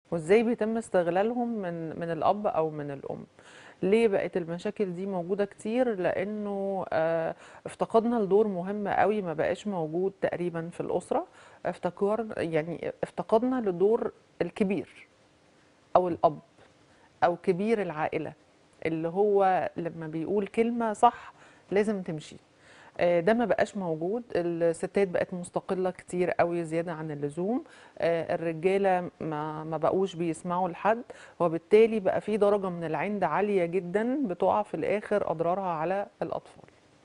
وازاي بيتم استغلالهم من من الاب او من الام ليه بقت المشاكل دي موجوده كتير لانه آه، افتقدنا لدور مهم قوي ما بقاش موجود تقريبا في الاسره افتكر يعني افتقدنا لدور الكبير او الاب او كبير العائله اللي هو لما بيقول كلمه صح لازم تمشي آه، ده ما بقاش موجود الستات بقت مستقلة كتير قوي زيادة عن اللزوم آه، الرجالة ما ما بقوش بيسمعوا لحد وبالتالي بقى في درجة من العند عالية جدا بتقع في الآخر أضرارها على الأطفال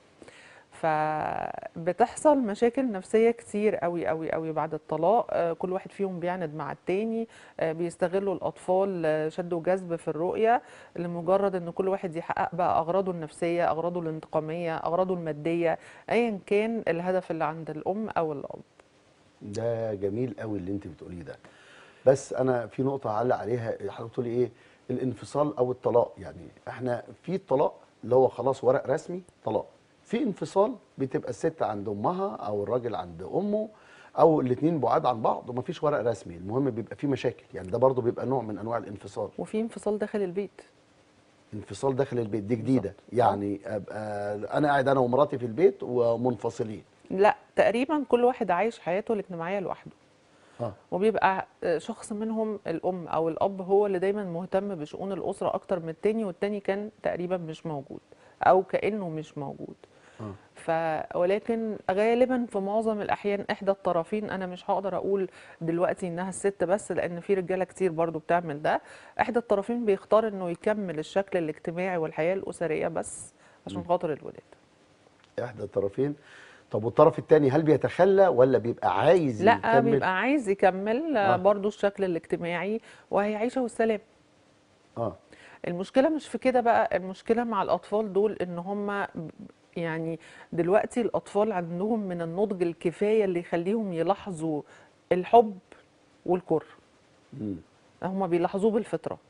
فبتحصل مشاكل نفسية كتير قوي قوي قوي بعد الطلاق آه، كل واحد فيهم بيعند مع التاني آه، بيستغلوا الأطفال آه، شد وجذب في الرؤية لمجرد ان كل واحد يحقق بقى أغراضه النفسية أغراضه الانتقامية أغراضه المادية أيا كان الهدف اللي عند الأم أو الأب ده جميل قوي اللي انت بتقوليه ده بس انا في نقطه هعلق عليها حضرتك بتقولي ايه الانفصال او الطلاق يعني احنا في الطلاق اللي هو خلاص ورق رسمي طلاق في انفصال بتبقى الست عند امها او الراجل عند امه او الاثنين بعاد عن بعض ومفيش ورق رسمي المهم بيبقى في مشاكل يعني ده برضو بيبقى نوع من انواع الانفصال وفي انفصال داخل البيت انفصال داخل البيت دي جديده بالظبط. يعني ابقى انا قاعد انا ومراتي في البيت ومنفصلين لا تقريبا كل واحد عايش حياته الاجتماعية لوحده اه وبيبقى شخص منهم الأم أو الأب هو اللي دايما مهتم بشؤون الأسرة أكتر من التاني والتاني كان تقريبا مش موجود أو كأنه مش موجود اه ف ولكن غالبا في معظم الأحيان إحدى الطرفين أنا مش هقدر أقول دلوقتي إنها الست بس لأن في رجالة كتير برضو بتعمل ده إحدى الطرفين بيختار إنه يكمل الشكل الاجتماعي والحياة الأسرية بس عشان خاطر الولاد احدى الطرفين طب والطرف الثاني هل بيتخلى ولا بيبقى عايز لا يكمل بيبقى عايز يكمل آه. آه. برضو الشكل الاجتماعي وهيعيشه والسلام اه المشكلة مش في كده بقى المشكلة مع الأطفال دول إن هم يعني دلوقتي الأطفال عندهم من النضج الكفاية اللي يخليهم يلاحظوا الحب والكره مم. هم بيلاحظوه بالفطرة